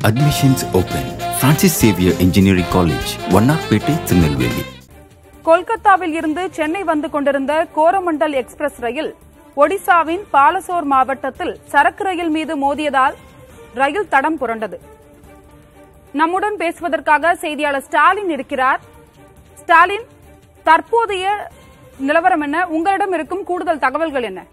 Admissions open. Francis Xavier Engineering College, Vannarpettai Tirunelveli கொல்கத்தாவில் இருந்து சென்னை வந்து கொண்டிருந்த கோரமண்டல் எக்ஸ்பிரஸ் ரயில் ஒடிசாவின் பாலசோர் மாவட்டத்தில் சரக்கு ரயில் மீது மோதியதால் ரயில் தடம் புரண்டது நம்முடன் பேசுவதற்காக செய்தியாளர் ஸ்டாலின் இருக்கிறார் ஸ்டாலின் தற்போதைய நிலவரம் என்ன உங்களிடம் இருக்கும் கூடுதல் தகவல்கள் என்ன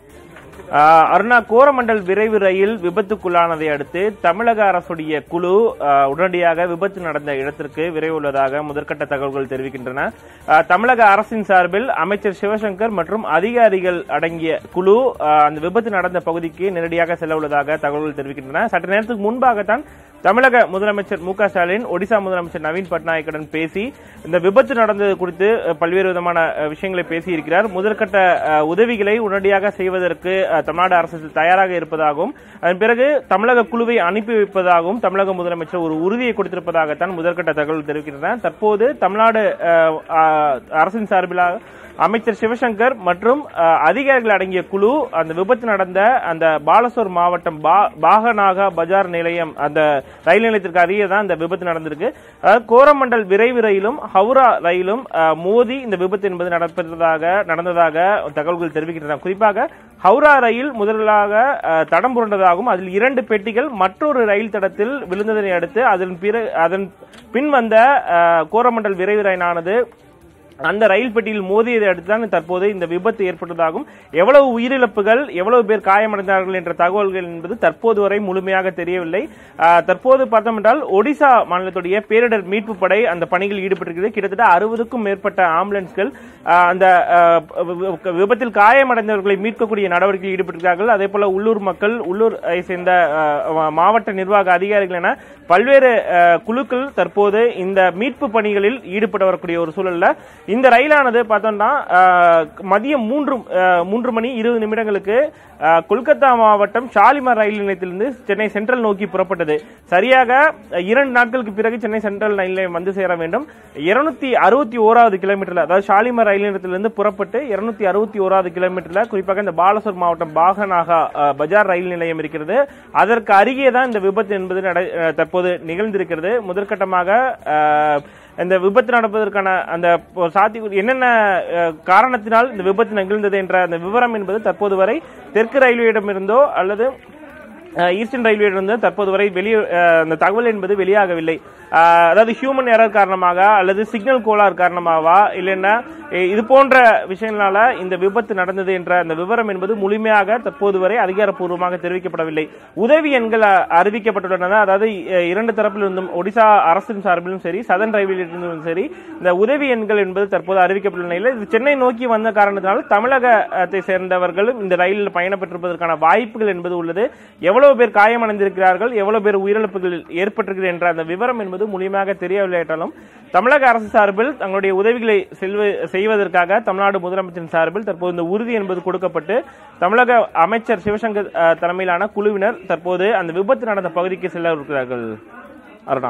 ஆஹ் அருணா கோரமண்டல் விரைவு ரயில் விபத்துக்குள்ளானதை அடுத்து தமிழக அரசுடைய குழு ஆஹ் உடனடியாக விபத்து நடந்த இடத்திற்கு விரைவுள்ளதாக முதற்கட்ட தகவல்கள் தெரிவிக்கின்றன ஆஹ் தமிழக அரசின் சார்பில் அமைச்சர் சிவசங்கர் மற்றும் அதிகாரிகள் அடங்கிய குழு ஆஹ் அந்த விபத்து நடந்த பகுதிக்கு நேரடியாக செல்ல உள்ளதாக தகவல்கள் தெரிவிக்கின்றன சற்று நேரத்துக்கு முன்பாகத்தான் தமிழக முதலமைச்சர் மு க ஸ்டாலின் ஒடிசா முதலமைச்சர் நவீன் பட்நாயக்குடன் பேசி இந்த விபத்து நடந்தது குறித்து அஹ், பல்வேறு விதமான அஹ், விஷயங்களை பேசியிருக்கிறார் முதற்கட்ட அஹ், உதவிகளை உடனடியாக செய்வதற்கு அஹ், தமிழ்நாடு அரசு தயாராக இருப்பதாகவும் அதன் பிறகு தமிழக குழுவை அனுப்பி வைப்பதாகவும் தமிழக முதலமைச்சர் ஒரு உறுதியை கொடுத்திருப்பதாகத்தான் முதற்கட்ட தகவல் தெரிவிக்கின்றன தற்போது தமிழ்நாடு அஹ், அஹ், அரசின் சார்பிலாக அமைச்சர் சிவசங்கர் மற்றும் அஹ், அதிகாரிகள் அடங்கிய குழு அந்த விபத்து நடந்த அந்த பாலசோர் மாவட்டம் பா- பாகநாகா பஜார் நிலையம் அந்த ரயில் நிலையத்திற்கு அருகே தான் இந்த விபத்து நடந்திருக்கு அதாவது கோரமண்டல் விரைவு ரயிலும் ஹவுரா ரயிலும் அஹ், மோதி இந்த விபத்து என்பது நடப்பதாக நடந்ததாக தகவல்கள் தெரிவிக்கின்றன குறிப்பாக ஹவுரா ரயில் முதலாக அஹ், தடம் புரண்டதாகவும் அதில் இரண்டு பெட்டிகள் மற்றொரு ரயில் தடத்தில் விழுந்ததனை அடுத்து அதன் பிற அதன் பின் வந்த அஹ், கோரமண்டல் விரைவு ரயிலானது அந்த ரயில் பெட்டியில் மோதியதை அடுத்துதான் தற்போது இந்த விபத்து ஏற்பட்டதாகும் எவ்வளவு உயிரிழப்புகள் எவ்வளவு பேர் காயமடைந்தார்கள் என்ற தகவல்கள் என்பது தற்போது வரை முழுமையாக தெரியவில்லை ஆஹ், தற்போது பார்த்தோம் என்றால் ஒடிசா மாநிலத்துடைய பேரிடர் மீட்பு படை அந்த பணியில் ஈடுபட்டிருக்கிறது கிட்டத்தட்ட அறுபதுக்கும் மேற்பட்ட ஆம்புலன்ஸ்கள் ஆஹ், அந்த ஆஹ், வி- விபத்தில் காயமடைந்தவர்களை மீட்கக்கூடிய நடவடிக்கையில் ஈடுபட்டிருக்கிறார்கள் அதே போல உள்ளூர் மக்கள் உள்ளூர் சேர்ந்த ஆஹ், மாவட்ட நிர்வாக அதிகாரிகள் என பல்வேறு ஆஹ், குழுக்கள் தற்போது இந்த மீட்பு பணிகளில் ஈடுபட வரக்கூடிய ஒரு சூழல்ல இந்த ரயிலானது பார்த்தோம்னா ஆஹ், மதியம் மூன்று ஆஹ், மூன்று மணி இருபது நிமிடங்களுக்கு ஆஹ், கொல்கத்தா மாவட்டம் ஷாலிமார் ரயில் நிலையத்திலிருந்து சென்னை சென்ட்ரல் நோக்கி புறப்பட்டது சரியாக அஹ், இரண்டு நாட்களுக்கு பிறகு சென்னை சென்ட்ரல் ரயில் நிலையம் வந்து சேர வேண்டும் இருநூத்தி அறுபத்தி ஓராவது கிலோமீட்டர்ல அதாவது ஷாலிமார் ரயில் நிலையத்திலிருந்து புறப்பட்டு இருநூத்தி அறுபத்தி ஓராவது கிலோமீட்டர்ல குறிப்பாக இந்த பாலசோர் மாவட்டம் பாகநாகா அஹ், பஜார் ரயில் நிலையம் இருக்கிறது அதற்கு அருகே தான் இந்த விபத்து என்பது நட- அஹ், தற்போது நிகழ்ந்திருக்கிறது முதற்கட்டமாக அஹ், இந்த விபத்து நடப்பதற்கான அந்த சாத்திய என்னென்ன அஹ், காரணத்தினால் இந்த விபத்து நிகழ்ந்தது என்ற அந்த விவரம் என்பது தற்போது வரை தெற்கு ரயில்வேயிடமிருந்தோ அல்லது அஹ், ஈஸ்டர்ன் ரயில்வேயிடமிருந்து தற்போது வரை வெளியே அஹ், அந்த தகவல் என்பது வெளியாகவில்லை அஹ், அதாவது ஹியூமன் எரர் காரணமாக அல்லது சிக்னல் கோளாறு காரணமாகவா இல்லைன்னா இ- இது போன்ற விஷயங்களால இந்த விபத்து நடந்தது என்ற அந்த விவரம் என்பது முழுமையாக தற்போது வரை அதிகாரப்பூர்வமாக தெரிவிக்கப்படவில்லை உதவி எண்கள் அ- அறிவிக்கப்பட்டுள்ளன அதாவது இ- இரண்டு தரப்பிலிருந்தும் ஒடிசா அரசின் சார்பிலும் சரி சதன் ரயில்வேலிருந்தும் சரி இந்த உதவி எண்கள் என்பது தற்போது அறிவிக்கப்பட்டுள்ள நிலையில் இது சென்னை நோக்கி வந்த காரணத்தினால் தமிழகத்தை சேர்ந்தவர்களும் இந்த ரயிலில் பயணப்பட்டிருப்பதற்கான வாய்ப்புகள் என்பது உள்ளது எவ்வளவு பேர் காயமடைந்திருக்கிறார்கள் எவ்வளவு பேர் உயிரிழப்புகள் ஏற்பட்டிருக்கிறது என்ற அந்த விவரம் என்பது முழுமையாக தெரியவில்லையாட்டாலும் தமிழக அரசு சார்பில் தங்களுடைய உதவிகளை செல்வ செய்வதற்காக தமிழ்நாடு முதலமைச்சரின் சார்பில் தற்போது இந்த உறுதி என்பது கொடுக்கப்பட்டு தமிழக அமைச்சர் சிவசங்கர் அஹ், தலைமையிலான குழுவினர் தற்போது அந்த விபத்து நடந்த பகுதிக்கு செல்ல இருக்கிறார்கள் அருணா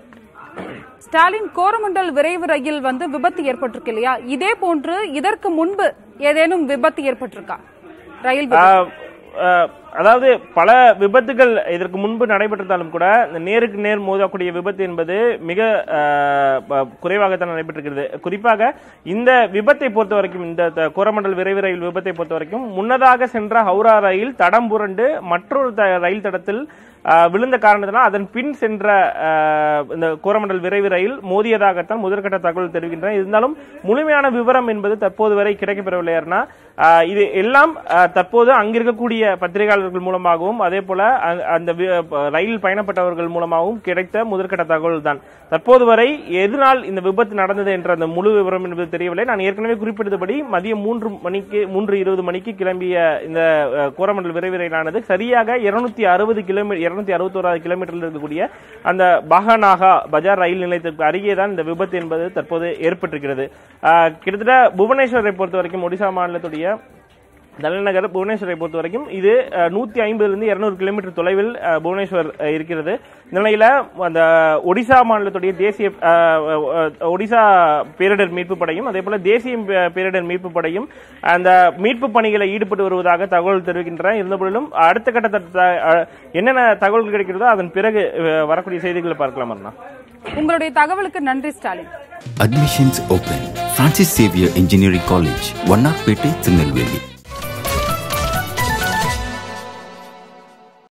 ஸ்டாலின் கோரமண்டல் விரைவு ரயில் வந்து விபத்து ஏற்பட்டிருக்கு இல்லையா இதே போன்று இதற்கு முன்பு ஏதேனும் விபத்து ஏற்பட்டிருக்கா ரயில் விபத்து? ஆஹ், ஆஹ், அதாவது பல விபத்துகள் இதற்கு முன்பு நடைபெற்றிருந்தாலும் கூட இந்த நேருக்கு நேர் மோதக்கூடிய விபத்து என்பது மிக ஆஹ், ப- குறைவாகத்தான் நடைபெற்றிருக்கிறது குறிப்பாக இந்த விபத்தை பொறுத்த வரைக்கும் இந்த த- கோரமண்டல் விரைவு ரயில் விபத்தை பொறுத்த வரைக்கும் முன்னதாக சென்ற ஹவுரா ரயில் தடம் புரண்டு மற்றொரு த- ரயில் தடத்தில் ஆஹ், விழுந்த காரணத்தினால் அதன் பின் சென்ற ஆஹ், இந்த கோரமண்டல் விரைவு ரயில் மோதியதாகத்தான் முதற்கட்ட தகவல் தெரிவிக்கின்றன இருந்தாலும் முழுமையான விவரம் என்பது தற்போது வரை கிடைக்கப்பெறவில்லை யாருன்னா, ஆஹ், இது எல்லாம் ஆஹ், தற்போது அங்கிருக்கக்கூடிய பத்திரிகையாளர்கள் மூலமாகவும் அதே போல அ- அந்த வி- ப- ரயில் பயணப்பட்டவர்கள் மூலமாகவும் கிடைத்த முதற்கட்ட தகவல் தான் தற்போது வரை எதனால் இந்த விபத்து நடந்தது என்ற அந்த முழு விவரம் என்பது தெரியவில்லை நான் ஏற்கனவே குறிப்பிட்டபடி மதியம் மூன்று மணிக்கு மூன்று இருபது மணிக்கு கிளம்பிய இந்த அஹ், கோரமண்டல் விரைவு ரயிலானது சரியாக இருநூத்தி அறுபது கிலோமீட்டர் இருநூத்தி அறுபத்தோராது கிலோமீட்டரில் இருக்கக்கூடிய அந்த பஹநாகா பஜார் ரயில் நிலையத்திற்கு அருகே தான் இந்த விபத்து என்பது தற்போது ஏற்பட்டிருக்கிறது ஆஹ், கிட்டத்தட்ட புவனேஸ்வரை பொறுத்த வரைக்கும் ஒடிசா மாநிலத்துடைய தலைநகர் புவனேஸ்வரை பொறுத்த வரைக்கும் இது நூத்தி ஐம்பதுல இருந்து இருநூறு கிலோமீட்டர் தொலைவில் அஹ், புவனேஸ்வர் அஹ், இருக்கிறது இந்த நிலையில அந்த ஒடிசா மாநிலத்துடைய தேசிய அஹ், அஹ், ஒடிசா பேரிடர் மீட்பு படையும் அதே போல தேசிய பே- பேரிடர் மீட்பு படையும் அந்த மீட்பு பணிகளை ஈடுபட்டு வருவதாக தகவல் தெரிவிக்கின்றன இருந்தபோதிலும் அடுத்த கட்ட த- த- அஹ், என்னென்ன தகவல்கள் கிடைக்கிறதோ அதன் பிறகு அஹ், வரக்கூடிய செய்திகளை பார்க்கலாம் அண்ணா உங்களுடைய தகவலுக்கு நன்றி Stalin Admissions open. Francis Xavier Engineering College, Vannarpete, Tirunelveli.